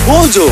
mojo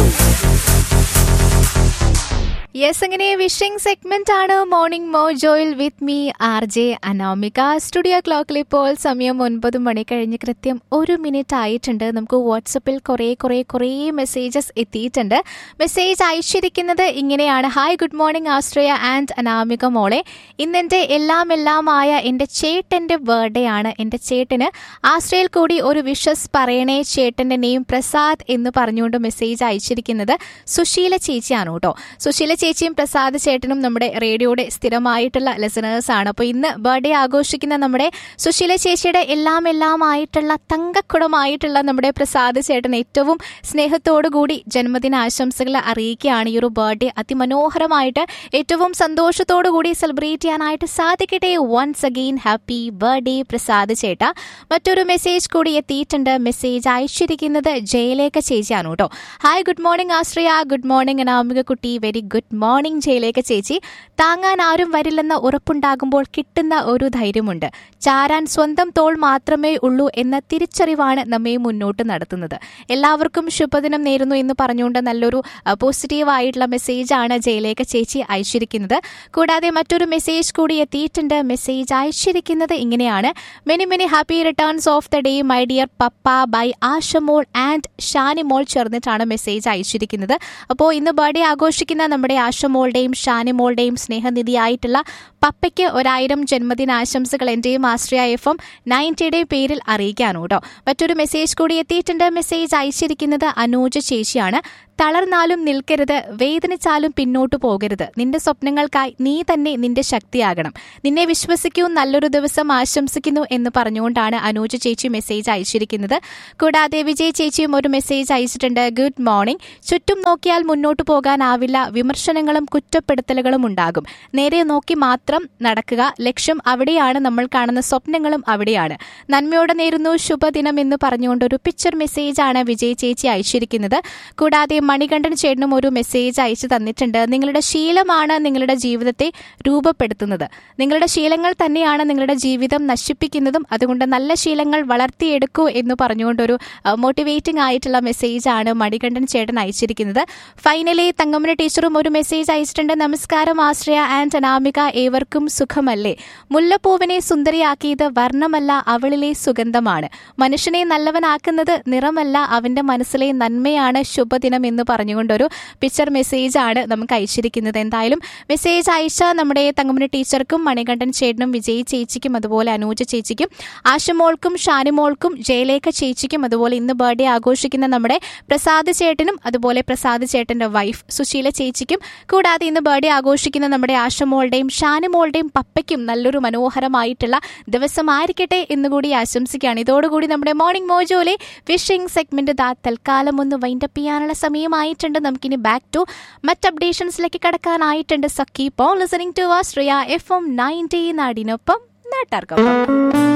yes അങ്ങനെ wishing segment ആണ് morning മോജോയിൽ with me R J Anamika studio ക്ലോക്കിൽ ഇപ്പോൾ സമയം ഒൻപത് മണി കഴിഞ്ഞ് കൃത്യം ഒരു മിനിറ്റ് ആയിട്ടുണ്ട് നമുക്ക് വാട്സപ്പിൽ കുറേ കുറേ കുറേ മെസ്സേജസ് എത്തിയിട്ടുണ്ട് മെസ്സേജ് അയച്ചിരിക്കുന്നത് ഇങ്ങനെയാണ് hi good morning Ashraya and Anamika മോളെ ഇന്നെൻ്റെ എല്ലാം എല്ലാമായ എൻ്റെ ചേട്ടൻ്റെ ബർത്ത്ഡേ ആണ് എൻ്റെ ചേട്ടന് ആശ്രയയിൽ കൂടി ഒരു വിഷസ് പറയണേ ചേട്ടൻ്റെ നെയിം പ്രസാദ് എന്ന് പറഞ്ഞുകൊണ്ട് മെസ്സേജ് അയച്ചിരിക്കുന്നത് സുശീല ചേച്ചിയാണ് കേട്ടോ സുശീല ചേച്ചിയും പ്രസാദ് ചേട്ടനും നമ്മുടെ റേഡിയോയുടെ സ്ഥിരമായിട്ടുള്ള ലിസണേഴ്സ് ആണ് അപ്പോൾ ഇന്ന് ബർത്ത്ഡേ ആഘോഷിക്കുന്ന നമ്മുടെ സുശീല ചേച്ചിയുടെ എല്ലാം എല്ലാമായിട്ടുള്ള തങ്കക്കുടമായിട്ടുള്ള നമ്മുടെ പ്രസാദ് ചേട്ടൻ ഏറ്റവും സ്നേഹത്തോടു കൂടി ജന്മദിന ആശംസകൾ അറിയിക്കുകയാണ് ഈ ഒരു ബർത്ത്ഡേ അതിമനോഹരമായിട്ട് ഏറ്റവും സന്തോഷത്തോടു കൂടി സെലിബ്രേറ്റ് ചെയ്യാനായിട്ട് സാധിക്കട്ടെ once again happy birthday Prasad ചേട്ട മറ്റൊരു മെസ്സേജ് കൂടി എത്തിയിട്ടുണ്ട് മെസ്സേജ് അയച്ചിരിക്കുന്നത് ജയലേഖ ചേച്ചിയാണ് കേട്ടോ hi good morning Ashraya good morning Anamika കുട്ടി വെരി ഗുഡ് മോർണിംഗ് ജയലേഖ ചേച്ചി താങ്ങാൻ ആരും വരില്ലെന്ന ഉറപ്പുണ്ടാകുമ്പോൾ കിട്ടുന്ന ഒരു ധൈര്യമുണ്ട് ചാരാൻ സ്വന്തം തോൾ മാത്രമേ ഉള്ളൂ എന്ന തിരിച്ചറിവാണ് നമ്മെ മുന്നോട്ട് നടത്തുന്നത് എല്ലാവർക്കും ശുഭദിനം നേരുന്നു എന്ന് പറഞ്ഞുകൊണ്ട് നല്ലൊരു പോസിറ്റീവ് ആയിട്ടുള്ള മെസ്സേജാണ് ജയലേഖ ചേച്ചി അയച്ചിരിക്കുന്നത് കൂടാതെ മറ്റൊരു മെസ്സേജ് കൂടി എത്തിയിട്ടുണ്ട് മെസ്സേജ് അയച്ചിരിക്കുന്നത് ഇങ്ങനെയാണ് many many happy returns of the day my dear papa by Ashamol and Shanimol ചേർന്നിട്ടാണ് മെസ്സേജ് അയച്ചിരിക്കുന്നത് അപ്പോൾ ഇന്ന് ബർത്ത്ഡേ ആഘോഷിക്കുന്ന നമ്മുടെ ആഷമോളുടെയും ഷാനിമോളുടെയും സ്നേഹനിധിയായിട്ടുള്ള പപ്പയ്ക്ക് ഒരായിരം ജന്മദിനാശംസകൾ എൻ്റെയും ആശ്രയ എഫ് എം നയൻറ്റിയുടെയും പേരിൽ അറിയിക്കാനു കേട്ടോ മറ്റൊരു മെസ്സേജ് കൂടി എത്തിയിട്ടുണ്ട് മെസ്സേജ് അയച്ചിരിക്കുന്നത് അനൂജ് ചേച്ചിയാണ് തളർന്നാലും നിൽക്കരുത് വേദനിച്ചാലും പിന്നോട്ട് പോകരുത് നിന്റെ സ്വപ്നങ്ങൾക്കായി നീ തന്നെ നിന്റെ ശക്തിയാകണം നിന്നെ വിശ്വസിക്കൂ നല്ലൊരു ദിവസം ആശംസിക്കുന്നു എന്ന് പറഞ്ഞുകൊണ്ടാണ് അനൂജ് ചേച്ചി മെസ്സേജ് അയച്ചിരിക്കുന്നത് കൂടാതെ വിജയ് ചേച്ചിയും ഒരു മെസ്സേജ് അയച്ചിട്ടുണ്ട് ഗുഡ് മോർണിംഗ് ചുറ്റും നോക്കിയാൽ മുന്നോട്ട് പോകാനാവില്ല വിമർശനങ്ങളും കുറ്റപ്പെടുത്തലുകളും ഉണ്ടാകും നേരെ നോക്കി മാത്രം നടക്കുക ലക്ഷ്യം അവിടെയാണ് നമ്മൾ കാണുന്ന സ്വപ്നങ്ങളും അവിടെയാണ് നന്മയോടെ നേരുന്നു ശുഭദിനം എന്ന് പറഞ്ഞുകൊണ്ട് ഒരു പിക്ചർ മെസ്സേജാണ് വിജയ് ചേച്ചി അയച്ചിരിക്കുന്നത് കൂടാതെ മണികണ്ഠൻ ചേട്ടനും ഒരു മെസ്സേജ് അയച്ചു തന്നിട്ടുണ്ട് നിങ്ങളുടെ ശീലമാണ് നിങ്ങളുടെ ജീവിതത്തെ രൂപപ്പെടുത്തുന്നത് നിങ്ങളുടെ ശീലങ്ങൾ തന്നെയാണ് നിങ്ങളുടെ ജീവിതം നശിപ്പിക്കുന്നതും അതുകൊണ്ട് നല്ല ശീലങ്ങൾ വളർത്തിയെടുക്കൂ എന്ന് പറഞ്ഞുകൊണ്ടൊരു മോട്ടിവേറ്റിംഗ് ആയിട്ടുള്ള മെസ്സേജാണ് മണികണ്ഠൻ ചേട്ടൻ അയച്ചിരിക്കുന്നത് ഫൈനലി തങ്കമ്മന ടീച്ചറും ഒരു മെസ്സേജ് അയച്ചിട്ടുണ്ട് നമസ്കാരം ആശ്രയ ആൻഡ് അനാമിക ഏവർക്കും സുഖമല്ലേ മുല്ലപ്പൂവിനെ സുന്ദരിയാക്കിയത് വർണ്ണമല്ല അവളിലെ സുഗന്ധമാണ് മനുഷ്യനെ നല്ലവനാക്കുന്നത് നിറമല്ല അവന്റെ മനസ്സിലെ നന്മയാണ് ശുഭദിനം എന്ന് പറഞ്ഞുകൊണ്ടൊരു പിക്ചർ മെസ്സേജാണ് നമുക്ക് അയച്ചിരിക്കുന്നത് എന്തായാലും മെസ്സേജ് അയച്ച നമ്മുടെ തങ്കമണി ടീച്ചർക്കും മണികണ്ഠൻ ചേട്ടനും വിജയ് ചേച്ചിക്കും അതുപോലെ അനൂജ ചേച്ചിക്കും ആശമോൾക്കും ഷാനിമോൾക്കും ജയലേഖ ചേച്ചിക്കും അതുപോലെ ഇന്ന് ബർത്ത്ഡേ ആഘോഷിക്കുന്ന നമ്മുടെ പ്രസാദ് ചേട്ടനും അതുപോലെ പ്രസാദ് ചേട്ടന്റെ വൈഫ് സുശീല ചേച്ചിക്കും കൂടാതെ ഇന്ന് ബർത്ത്ഡേ ആഘോഷിക്കുന്ന നമ്മുടെ ആശമോളുടെയും ഷാനിമോളുടെയും പപ്പയ്ക്കും നല്ലൊരു മനോഹരമായിട്ടുള്ള ദിവസമായിരിക്കട്ടെ എന്നുകൂടി ആശംസിക്കുകയാണ് ഇതോടുകൂടി നമ്മുടെ മോർണിംഗ് മോജോയിലെ വിഷിംഗ് സെഗ്മെന്റ് ദാ തൽക്കാലം ഒന്ന് വൈൻഡപ്പ് ചെയ്യാനുള്ള സമയമായിട്ടുണ്ട് നമുക്കിനി ബാക്ക് ടു മറ്റ് അപ്ഡേഷൻസിലേക്ക് കടക്കാനായിട്ടുണ്ട് so keep on listening to Astria F M ninety നാടിനൊപ്പം നാട്ടാർക്കൊപ്പം